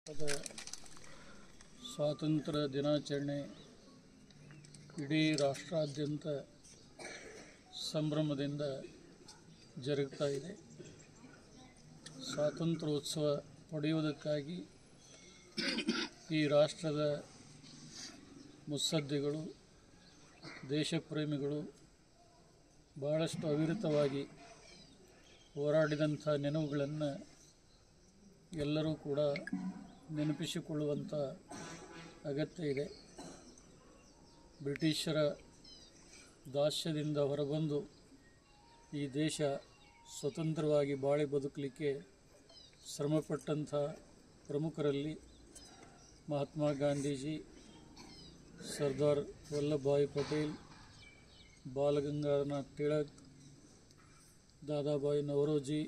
ಭಾರತದ ಸ್ವಾತಂತ್ರ್ಯ ದಿನಾಚರಣೆ ಇಡೀ ರಾಷ್ಟ್ರಾದ್ಯಂತ ಸಂಭ್ರಮದಿಂದ ಜರುಗ್ತಾ ಇದೆ ಸ್ವಾತಂತ್ರ್ಯೋತ್ಸವ ಪಡೆಯುವುದಕ್ಕಾಗಿ ಈ ರಾಷ್ಟ್ರದ ಮುತ್ಸದ್ದಿಗಳು ದೇಶಪ್ರೇಮಿಗಳು ಬಹಳಷ್ಟು ಅವಿರತವಾಗಿ ಹೋರಾಡಿದಂಥ ನೆನವುಗಳನ್ನು ಎಲ್ಲರೂ ಕೂಡ ನೆನಪಿಸಿಕೊಳ್ಳುವಂಥ ಅಗತ್ಯ ಇದೆ ಬ್ರಿಟಿಷರ ದಾಸ್ಯದಿಂದ ಹೊರಬಂದು ಈ ದೇಶ ಸ್ವತಂತ್ರವಾಗಿ ಬಾಳಿ ಬದುಕಲಿಕ್ಕೆ ಶ್ರಮಪಟ್ಟಂಥ ಪ್ರಮುಖರಲ್ಲಿ ಮಹಾತ್ಮ ಗಾಂಧೀಜಿ ಸರ್ದಾರ್ ವಲ್ಲಭಭಾಯಿ ಪಟೇಲ್ ಬಾಲಗಂಗಾಧರನಾಥ್ ತಿಳಕ್ ದಾದಾಬಾಯಿ ನವರೋಜಿ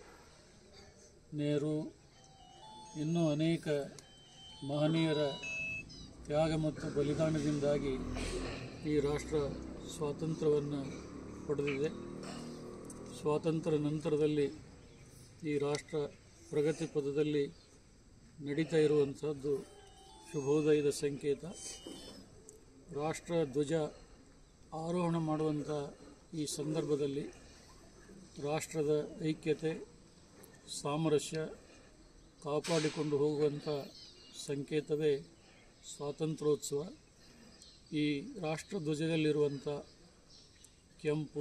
ನೆಹರು ಇನ್ನೂ ಅನೇಕ ಮಹನೀಯರ ತ್ಯಾಗ ಮತ್ತು ಬಲಿದಾನದಿಂದಾಗಿ ಈ ರಾಷ್ಟ್ರ ಸ್ವಾತಂತ್ರ್ಯವನ್ನು ಪಡೆದಿದೆ ಸ್ವಾತಂತ್ರ್ಯ ನಂತರದಲ್ಲಿ ಈ ರಾಷ್ಟ್ರ ಪ್ರಗತಿ ಪಥದಲ್ಲಿ ನಡೀತಾ ಇರುವಂಥದ್ದು ಶುಭೋದಯದ ಸಂಕೇತ ರಾಷ್ಟ್ರ ಧ್ವಜ ಆರೋಹಣ ಮಾಡುವಂಥ ಈ ಸಂದರ್ಭದಲ್ಲಿ ರಾಷ್ಟ್ರದ ಐಕ್ಯತೆ ಸಾಮರಸ್ಯ ಕಾಪಾಡಿಕೊಂಡು ಹೋಗುವಂಥ ಸಂಕೇತವೇ ಸ್ವಾತಂತ್ರ್ಯೋತ್ಸವ ಈ ರಾಷ್ಟ್ರಧ್ವಜದಲ್ಲಿರುವಂಥ ಕೆಂಪು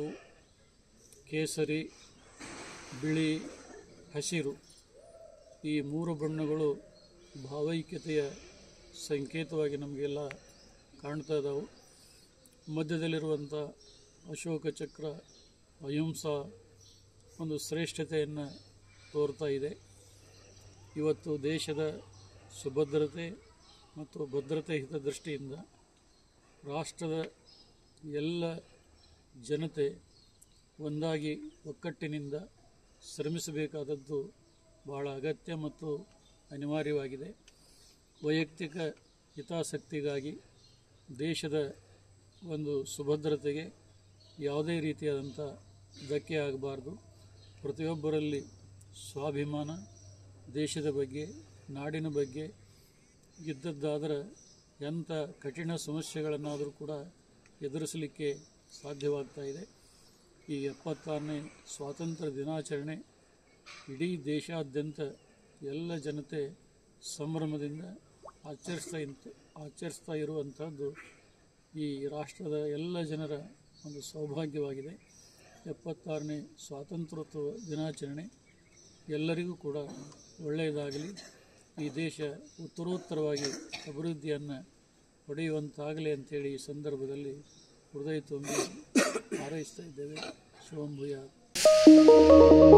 ಕೇಸರಿ ಬಿಳಿ ಹಸಿರು ಈ ಮೂರು ಬಣ್ಣಗಳು ಭಾವೈಕ್ಯತೆಯ ಸಂಕೇತವಾಗಿ ನಮಗೆಲ್ಲ ಕಾಣ್ತಾ ಇದ್ದಾವೆ ಮಧ್ಯದಲ್ಲಿರುವಂಥ ಅಶೋಕ ಚಕ್ರ ಅಹಿಂಸಾ ಒಂದು ಶ್ರೇಷ್ಠತೆಯನ್ನು ತೋರ್ತಾ ಇದೆ ಇವತ್ತು ದೇಶದ ಸುಭದ್ರತೆ ಮತ್ತು ಭದ್ರತೆ ಹಿತದೃಷ್ಟಿಯಿಂದ ರಾಷ್ಟ್ರದ ಎಲ್ಲ ಜನತೆ ಒಂದಾಗಿ ಒಕ್ಕಟ್ಟಿನಿಂದ ಶ್ರಮಿಸಬೇಕಾದದ್ದು ಬಹಳ ಅಗತ್ಯ ಮತ್ತು ಅನಿವಾರ್ಯವಾಗಿದೆ ವೈಯಕ್ತಿಕ ಹಿತಾಸಕ್ತಿಗಾಗಿ ದೇಶದ ಒಂದು ಸುಭದ್ರತೆಗೆ ಯಾವುದೇ ರೀತಿಯಾದಂಥ ಧಕ್ಕೆ ಆಗಬಾರ್ದು ಪ್ರತಿಯೊಬ್ಬರಲ್ಲಿ ಸ್ವಾಭಿಮಾನ ದೇಶದ ಬಗ್ಗೆ ನಾಡಿನ ಬಗ್ಗೆ ಇದ್ದದ್ದಾದರೆ ಎಂಥ ಕಠಿಣ ಸಮಸ್ಯೆಗಳನ್ನಾದರೂ ಕೂಡ ಎದುರಿಸಲಿಕ್ಕೆ ಸಾಧ್ಯವಾಗ್ತಾ ಇದೆ ಈ ಎಪ್ಪತ್ತಾರನೇ ಸ್ವಾತಂತ್ರ್ಯ ದಿನಾಚರಣೆ ಇಡೀ ದೇಶಾದ್ಯಂತ ಎಲ್ಲ ಜನತೆ ಸಂಭ್ರಮದಿಂದ ಆಚರಿಸ್ತಾ ಇಂತ ಆಚರಿಸ್ತಾ ಇರುವಂಥದ್ದು ಈ ರಾಷ್ಟ್ರದ ಎಲ್ಲ ಜನರ ಒಂದು ಸೌಭಾಗ್ಯವಾಗಿದೆ ಎಪ್ಪತ್ತಾರನೇ ಸ್ವಾತಂತ್ರ್ಯೋತ್ಸವ ದಿನಾಚರಣೆ ಎಲ್ಲರಿಗೂ ಕೂಡ ಒಳ್ಳೆಯದಾಗಲಿ ಈ ದೇಶ ಉತ್ತರೋತ್ತರವಾಗಿ ಅಭಿವೃದ್ಧಿಯನ್ನು ಪಡೆಯುವಂತಾಗಲಿ ಅಂತೇಳಿ ಈ ಸಂದರ್ಭದಲ್ಲಿ ಹೃದಯ ತುಂಬಿ ಹಾರೈಸ್ತಾ ಇದ್ದೇವೆ ಶುಭಂ ಭೂಯಾತ್